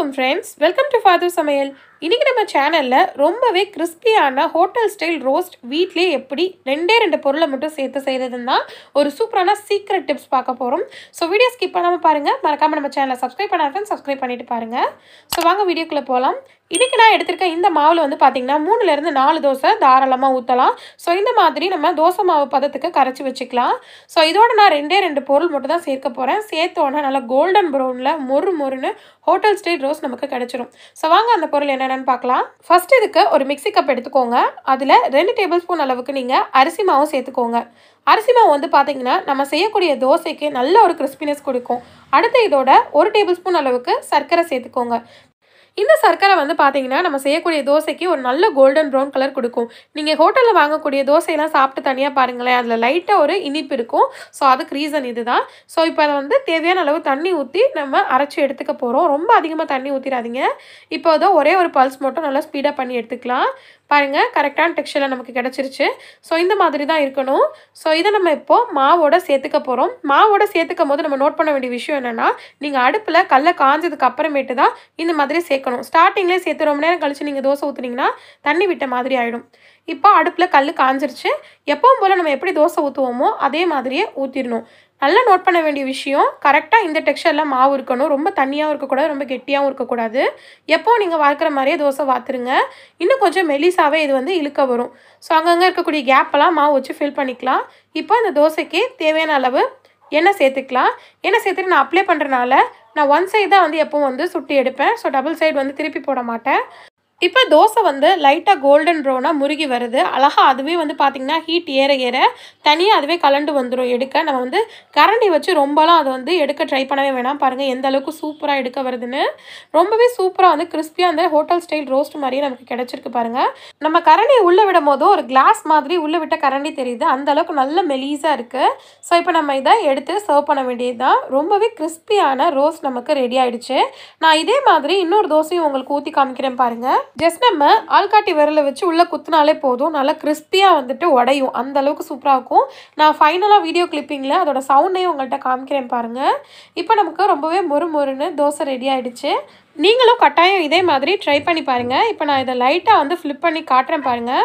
வணக்கம் friends welcome to father சமையல் இன்றைக்கி நம்ம சேனலில் ரொம்பவே கிறிஸ்பியான ஹோட்டல் ஸ்டைல் ரோஸ்ட் வீட்லேயே எப்படி ரெண்டே ரெண்டு பொருளை மட்டும் சேர்த்து செய்கிறதுன்னு தான் ஒரு சூப்பரான சீக்ரெட் டிப்ஸ் பார்க்க போகிறோம் ஸோ வீடியோ ஸ்கிப் பண்ணாமல் பாருங்கள் மறக்காமல் நம்ம சேனலை சப்ஸ்கிரைப் பண்ணாதான் சப்ஸ்கிரைப் பண்ணிட்டு பாருங்கள் ஸோ வாங்க வீடியோக்குள்ளே போகலாம் இன்றைக்கி நான் எடுத்திருக்க இந்த மாவில் வந்து பார்த்திங்கன்னா மூணுலேருந்து நாலு தோசை தாராளமாக ஊற்றலாம் ஸோ இந்த மாதிரி நம்ம தோசை மாவு பதத்துக்கு கரைச்சி வச்சுக்கலாம் ஸோ இதோட நான் ரெண்டே ரெண்டு பொருள் மட்டும் தான் சேர்க்க போகிறேன் சேர்த்தோன்னே நல்லா கோல்டன் ப்ரௌனில் மொறு மொறுன்னு ஹோட்டல் ஸ்டைல் ரோஸ் நமக்கு கிடச்சிரும் ஸோ வாங்க அந்த பொருள் என்னென்னு பார்க்கலாம் ஃபர்ஸ்ட் இதுக்கு ஒரு மிக்ஸி கப் எடுத்துக்கோங்க அதில் ரெண்டு டேபிள் ஸ்பூன் அளவுக்கு நீங்கள் அரிசி மாவும் சேர்த்துக்கோங்க அரிசி மாவு வந்து பார்த்தீங்கன்னா நம்ம செய்யக்கூடிய தோசைக்கு நல்ல ஒரு கிறிஸ்பினஸ் கொடுக்கும் அடுத்து இதோட ஒரு டேபிள் ஸ்பூன் அளவுக்கு சர்க்கரை சேர்த்துக்கோங்க இந்த சர்க்கரை வந்து பார்த்தீங்கன்னா நம்ம செய்யக்கூடிய தோசைக்கு ஒரு நல்ல கோல்டன் ப்ரௌன் கலர் கொடுக்கும் நீங்கள் ஹோட்டலில் வாங்கக்கூடிய தோசையெல்லாம் சாப்பிட்டு தனியாக பாருங்களேன் அதில் லைட்டாக ஒரு இனிப்பு இருக்கும் ஸோ அதுக்கு ரீசன் இதுதான் ஸோ இப்போ அதை வந்து தேவையான அளவு தண்ணி ஊற்றி நம்ம அரைச்சி எடுத்துக்க போகிறோம் ரொம்ப அதிகமாக தண்ணி ஊற்றிடாதீங்க இப்போ அதோ ஒரே ஒரு பல்ஸ் மட்டும் நல்லா ஸ்பீடாக பண்ணி எடுத்துக்கலாம் பாருங்கள் கரெக்டான டெக்ஸ்டரில் நமக்கு கிடச்சிருச்சு ஸோ இந்த மாதிரி தான் இருக்கணும் ஸோ இதை நம்ம இப்போது மாவோட சேர்த்துக்க போகிறோம் மாவோட சேர்த்துக்கும் போது நம்ம நோட் பண்ண வேண்டிய விஷயம் என்னென்னா நீங்கள் அடுப்பில் கல்லை காஞ்சதுக்கு அப்புறமேட்டு தான் இந்த மாதிரி சேர்க்கணும் ஸ்டார்டிங்லேயே சேர்த்து ரொம்ப நேரம் கழித்து நீங்கள் தோசை ஊற்றுனீங்கன்னா தண்ணி விட்ட மாதிரி ஆகிடும் இப்போ அடுப்பில் கல் காஞ்சிருச்சு எப்பவும் போல் நம்ம எப்படி தோசை ஊற்றுவோமோ அதே மாதிரியே ஊற்றிடணும் நல்லா நோட் பண்ண வேண்டிய விஷயம் கரெக்டாக இந்த டெக்ஸ்டரில் மாவு இருக்கணும் ரொம்ப தண்ணியாகவும் இருக்கக்கூடாது ரொம்ப கெட்டியாகவும் இருக்கக்கூடாது எப்போ நீங்கள் வார்க்கிற மாதிரியே தோசை வாத்துருங்க இன்னும் கொஞ்சம் மெலிசாவே இது வந்து இழுக்க வரும் ஸோ அங்கங்கே இருக்கக்கூடிய கேப்பெல்லாம் மாவு வச்சு ஃபில் பண்ணிக்கலாம் இப்போ இந்த தோசைக்கு தேவையான அளவு எண்ணெய் சேர்த்துக்கலாம் எண்ணெய் சேர்த்துட்டு நான் அப்ளை பண்ணுறனால நான் ஒன் சைடு தான் வந்து எப்போவும் வந்து சுட்டி எடுப்பேன் ஸோ டபுள் சைடு வந்து திருப்பி போட மாட்டேன் இப்போ தோசை வந்து லைட்டாக கோல்டன் ப்ரௌனாக முருகி வருது அழகாக அதுவே வந்து பார்த்திங்கன்னா ஹீட் ஏற ஏற தனியாக அதுவே கலண்டு வந்துடும் எடுக்க நம்ம வந்து கரண்டி வச்சு ரொம்பலாம் அதை வந்து எடுக்க ட்ரை பண்ணவே வேணாம் பாருங்கள் எந்த அளவுக்கு சூப்பராக எடுக்க வருதுன்னு ரொம்பவே சூப்பராக வந்து கிறிஸ்பியாக அந்த ஹோட்டல் ஸ்டைல் ரோஸ்ட் மாதிரியே நமக்கு கிடச்சிருக்கு பாருங்கள் நம்ம கரண்டி உள்ளே விடும் போதும் ஒரு கிளாஸ் மாதிரி உள்ளே விட்ட கரண்டி தெரியுது அந்த அளவுக்கு நல்ல மெலீஸாக இருக்குது ஸோ இப்போ நம்ம இதை எடுத்து சர்வ் பண்ண வேண்டியது தான் ரொம்பவே கிறிஸ்பியான ரோஸ்ட் நமக்கு ரெடி ஆயிடுச்சு நான் இதே மாதிரி இன்னொரு தோசையும் உங்களுக்கு ஊற்றி காமிக்கிறேன் பாருங்கள் ஜஸ்ட் நம்ம ஆள்காட்டி விரலை வச்சு உள்ளே குத்துனாலே போதும் நல்லா கிறிஸ்பியாக வந்துட்டு உடையும் அந்த அளவுக்கு சூப்பராக இருக்கும் நான் ஃபைனலாக வீடியோ கிளிப்பிங்கில் அதோட சவுண்டையும் உங்கள்கிட்ட காமிக்கிறேன் பாருங்கள் இப்போ நமக்கு ரொம்பவே மொறு மொறுன்னு தோசை ரெடி ஆகிடுச்சு நீங்களும் கட்டாயம் இதே மாதிரி ட்ரை பண்ணி பாருங்கள் இப்போ நான் இதை லைட்டாக வந்து ஃப்ளிப் பண்ணி காட்டுறேன் பாருங்கள்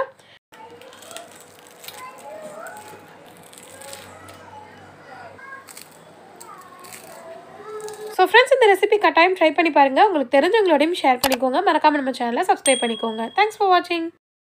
ஸோ ஃப்ரெண்ட்ஸ் இந்த ரெசிபி கட்டாயம் ட்ரை பண்ணி பாருங்கள் உங்களுக்கு தெரிஞ்சவங்களோடையும் ஷேர் பண்ணிக்கோங்க மறக்காமல் நம்ம சேனலை சப்ஸ்கிரைப் பண்ணிக்கோங்க தேங்க்ஸ் ஃபார் வாட்சிங்